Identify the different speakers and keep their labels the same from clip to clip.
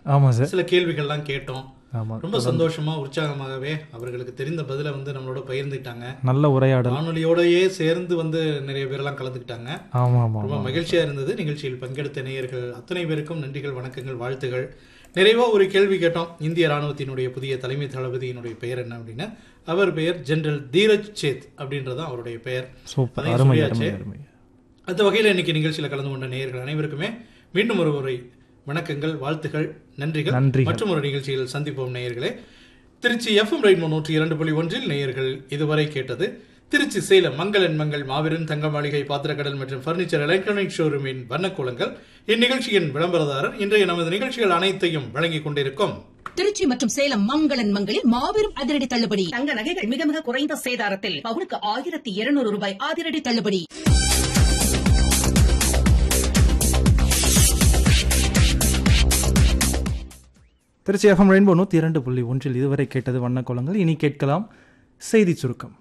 Speaker 1: ஆமாம் சார்
Speaker 2: சில கேள்விகள்லாம் கேட்டோம்
Speaker 1: ஆமாம்
Speaker 2: ரொம்ப சந்தோஷமா உற்சாகமாகவே அவர்களுக்கு தெரிந்த பதிலை வந்து நம்மளோட பகிர்ந்துக்கிட்டாங்க
Speaker 1: நல்ல உரையாடல்
Speaker 2: வானொலியோடயே சேர்ந்து வந்து நிறைய பேரெல்லாம் கலந்துக்கிட்டாங்க
Speaker 1: ஆமாம் ஆமாம்
Speaker 2: ரொம்ப மகிழ்ச்சியா இருந்தது நிகழ்ச்சியில் பங்கெடுத்த நேயர்கள் அத்தனை பேருக்கும் நன்றிகள் வணக்கங்கள் வாழ்த்துகள் நிறைவா ஒரு கேள்வி கேட்டோம் இந்திய ராணுவத்தினுடைய புதிய தலைமை தளபதியினுடைய பெயர் என்ன அப்படின்னா அவர் பெயர் ஜெனரல் தீரஜ் சேத் அப்படின்றதான் அவருடைய பெயர்
Speaker 1: சூப்பர்
Speaker 2: அதையும்
Speaker 1: அருமை
Speaker 2: சொல்லியாச்சு.
Speaker 1: அருமை அருமை
Speaker 2: அந்த வகையில் இன்னைக்கு நிகழ்ச்சியில் கலந்து கொண்ட நேயர்கள் அனைவருக்குமே மீண்டும் ஒரு முறை வணக்கங்கள் வாழ்த்துகள் நன்றிகள்
Speaker 1: நன்றிகள்.
Speaker 2: மற்றும் ஒரு நிகழ்ச்சியில் சந்திப்போம் நேயர்களே திருச்சி எஃப்எம் ரைட் நூற்றி இரண்டு புள்ளி ஒன்றில் நேயர்கள் இதுவரை கேட்டது திருச்சி சேலம் மங்களன் மங்கள் மாபெரும் தங்க மாளிகை பாத்திரக்கடல் மற்றும் பர்னிச்சர் எலக்ட்ரானிக் ஷோரூமின் வண்ணக்கோலங்கள் இந்நிகழ்ச்சியின் விளம்பரதாரர் இன்றைய நமது நிகழ்ச்சிகள் அனைத்தையும் வழங்கிக் கொண்டிருக்கும்
Speaker 3: திருச்சி மற்றும் சேலம் மங்களன் மங்களில் மாபெரும் அதிரடி தள்ளுபடி தங்க நகைகள் மிக மிக குறைந்த சேதாரத்தில் பவுனுக்கு ஆயிரத்தி இருநூறு ரூபாய் அதிரடி தள்ளுபடி
Speaker 1: திருச்சி எஃப்எம் ரெயின்போ நூற்றி இரண்டு புள்ளி ஒன்றில் இதுவரை கேட்டது வண்ணக்கோலங்கள் இனி கேட்கலாம் செய்தி சுருக்கம்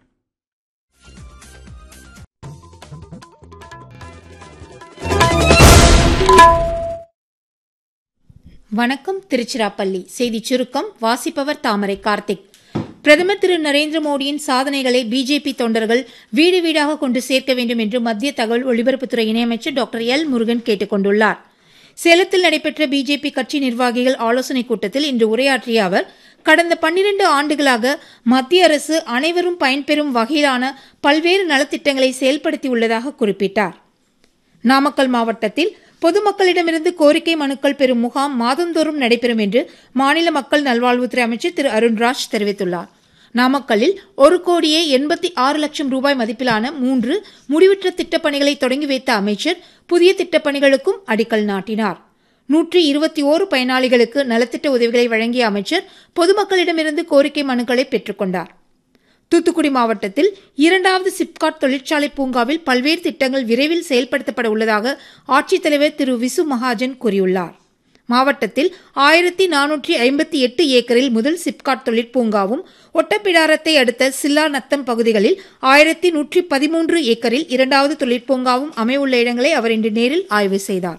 Speaker 4: வணக்கம் திருச்சிராப்பள்ளி செய்திச் சுருக்கம் வாசிப்பவர் தாமரை கார்த்திக் பிரதமர் திரு நரேந்திர மோடியின் சாதனைகளை பிஜேபி தொண்டர்கள் வீடு வீடாக கொண்டு சேர்க்க வேண்டும் என்று மத்திய தகவல் ஒலிபரப்புத்துறை இணையமைச்சர் டாக்டர் எல் முருகன் கேட்டுக் கொண்டுள்ளார் சேலத்தில் நடைபெற்ற பிஜேபி கட்சி நிர்வாகிகள் ஆலோசனைக் கூட்டத்தில் இன்று உரையாற்றிய அவர் கடந்த பன்னிரண்டு ஆண்டுகளாக மத்திய அரசு அனைவரும் பயன்பெறும் வகையிலான பல்வேறு நலத்திட்டங்களை செயல்படுத்தியுள்ளதாக குறிப்பிட்டார் நாமக்கல் மாவட்டத்தில் பொதுமக்களிடமிருந்து கோரிக்கை மனுக்கள் பெறும் முகாம் மாதந்தோறும் நடைபெறும் என்று மாநில மக்கள் நல்வாழ்வுத்துறை அமைச்சர் திரு அருண்ராஜ் தெரிவித்துள்ளார் நாமக்கல்லில் ஒரு கோடியே எண்பத்தி ஆறு லட்சம் ரூபாய் மதிப்பிலான மூன்று முடிவுற்ற திட்டப்பணிகளை தொடங்கி வைத்த அமைச்சர் புதிய திட்டப்பணிகளுக்கும் அடிக்கல் நாட்டினார் நூற்றி இருபத்தி ஓரு பயனாளிகளுக்கு நலத்திட்ட உதவிகளை வழங்கிய அமைச்சர் பொதுமக்களிடமிருந்து கோரிக்கை மனுக்களை பெற்றுக்கொண்டார் தூத்துக்குடி மாவட்டத்தில் இரண்டாவது சிப்காட் தொழிற்சாலை பூங்காவில் பல்வேறு திட்டங்கள் விரைவில் செயல்படுத்தப்பட உள்ளதாக ஆட்சித்தலைவர் திரு விசு மகாஜன் கூறியுள்ளார் மாவட்டத்தில் ஆயிரத்தி நானூற்றி ஐம்பத்தி எட்டு ஏக்கரில் முதல் சிப்காட் தொழிற்பூங்காவும் ஒட்டப்பிடாரத்தை அடுத்த சில்லா நத்தம் பகுதிகளில் ஆயிரத்தி நூற்றி பதிமூன்று ஏக்கரில் இரண்டாவது தொழிற்பூங்காவும் அமையவுள்ள இடங்களை அவர் இன்று நேரில் ஆய்வு செய்தார்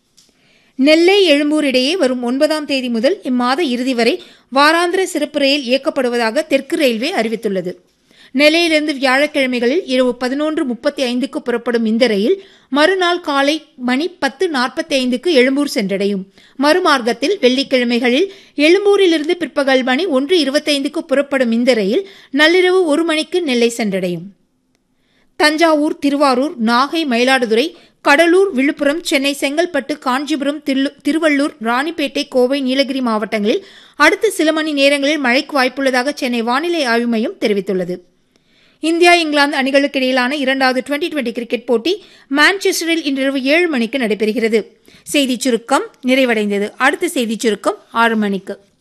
Speaker 4: நெல்லை எழும்பூர் இடையே வரும் ஒன்பதாம் தேதி முதல் இம்மாத இறுதி வரை வாராந்திர சிறப்பு ரயில் இயக்கப்படுவதாக தெற்கு ரயில்வே அறிவித்துள்ளது நெல்லையிலிருந்து வியாழக்கிழமைகளில் இரவு பதினொன்று முப்பத்தி ஐந்துக்கு புறப்படும் இந்த ரயில் மறுநாள் காலை மணி பத்து நாற்பத்தி ஐந்துக்கு எழும்பூர் சென்றடையும் மறுமார்க்கத்தில் வெள்ளிக்கிழமைகளில் எழும்பூரிலிருந்து பிற்பகல் மணி ஒன்று இருபத்தைந்துக்கு புறப்படும் இந்த ரயில் நள்ளிரவு ஒரு மணிக்கு நெல்லை சென்றடையும் தஞ்சாவூர் திருவாரூர் நாகை மயிலாடுதுறை கடலூர் விழுப்புரம் சென்னை செங்கல்பட்டு காஞ்சிபுரம் தில்லு- திருவள்ளூர் ராணிப்பேட்டை கோவை நீலகிரி மாவட்டங்களில் அடுத்த சில மணி நேரங்களில் மழைக்கு வாய்ப்புள்ளதாக சென்னை வானிலை ஆய்வு மையம் தெரிவித்துள்ளது இந்தியா இங்கிலாந்து அணிகளுக்கு இடையிலான இரண்டாவது டுவெண்டி டுவெண்டி கிரிக்கெட் போட்டி மான்செஸ்டரில் இன்றிரவு ஏழு மணிக்கு நடைபெறுகிறது செய்திச் சுருக்கம் நிறைவடைந்தது அடுத்த செய்திச் சுருக்கம் ஆறு மணிக்கு